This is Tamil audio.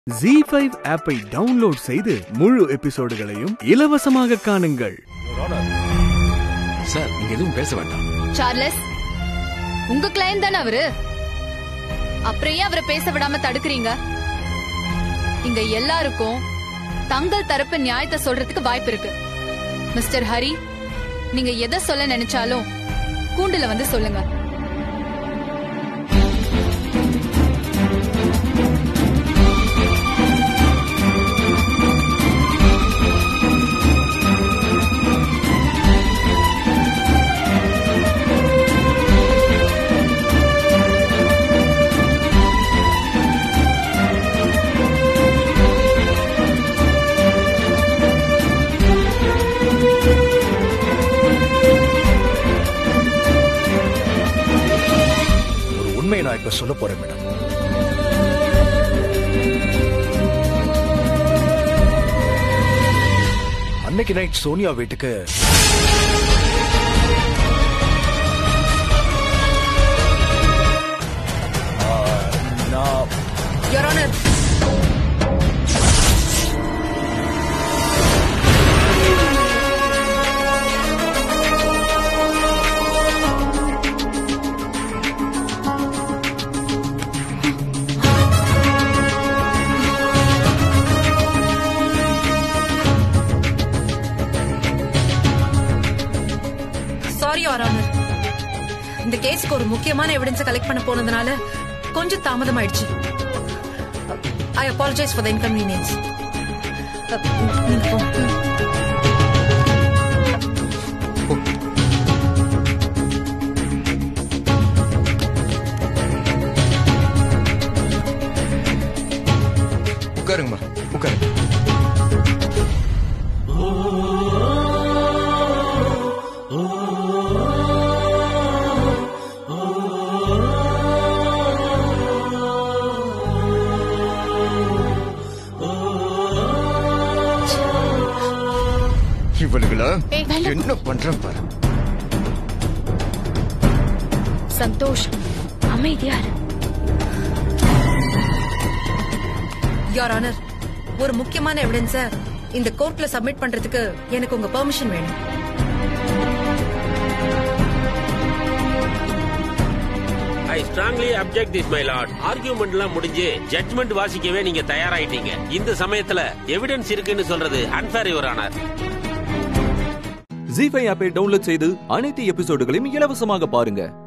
ஜி ஃபைவ் ஆப்பை டவுன்லோட் செய்து முழு எபிசோடுகளையும் இலவசமாக காணுங்கள் சார் நீங்க எதுவும் பேச வேண்டாம் சார்லஸ் உங்க கிளையண்ட் தானே அவரு அப்புறம் ஏன் அவரை பேச விடாம தடுக்கிறீங்க இங்க எல்லாருக்கும் தங்கள் தரப்பு நியாயத்தை சொல்றதுக்கு வாய்ப்பு இருக்கு மிஸ்டர் ஹரி நீங்க எதை சொல்ல நினைச்சாலும் கூண்டுல வந்து சொல்லுங்க ஒரு உண்மையை நான் இப்ப சொல்ல போறேன் மேடம் அன்னைக்கு நைட் சோனியா வீட்டுக்கு ஆ, நான் your honour sorry your honour இந்த கேஸ்க்கு ஒரு முக்கியமான எவிடன்ஸ் கலெக்ட் பண்ண போனதுனால கொஞ்சம் தாமதம் ஆயிடுச்சு I apologise for the inconvenience நீங்க போ உட்காருங்கம்மா உட்காருங்க இவளுங்களா ஏய், வேண்டாம். என்ன பண்றேன் பாரு சந்தோஷ் அமைதியா இரு. யுவர் ஆனர் ஒரு முக்கியமான எவிடன்ஸ இந்த கோர்ட்ல சப்மிட் பண்றதுக்கு எனக்கு உங்க பெர்மிஷன் வேணும் I strongly object this my lord ஆர்கியூமெண்ட்லாம் முடிஞ்சு ஜட்மெண்ட் வாசிக்கவே நீங்க தயாராயிட்டீங்க இந்த சமயத்துல எவிடன்ஸ் இருக்குன்னு சொல்றது unfair your honour Zee five ஆப்பை டவுன்லோட் செய்து அனைத்து எபிசோடுகளையும் இலவசமாக பாருங்க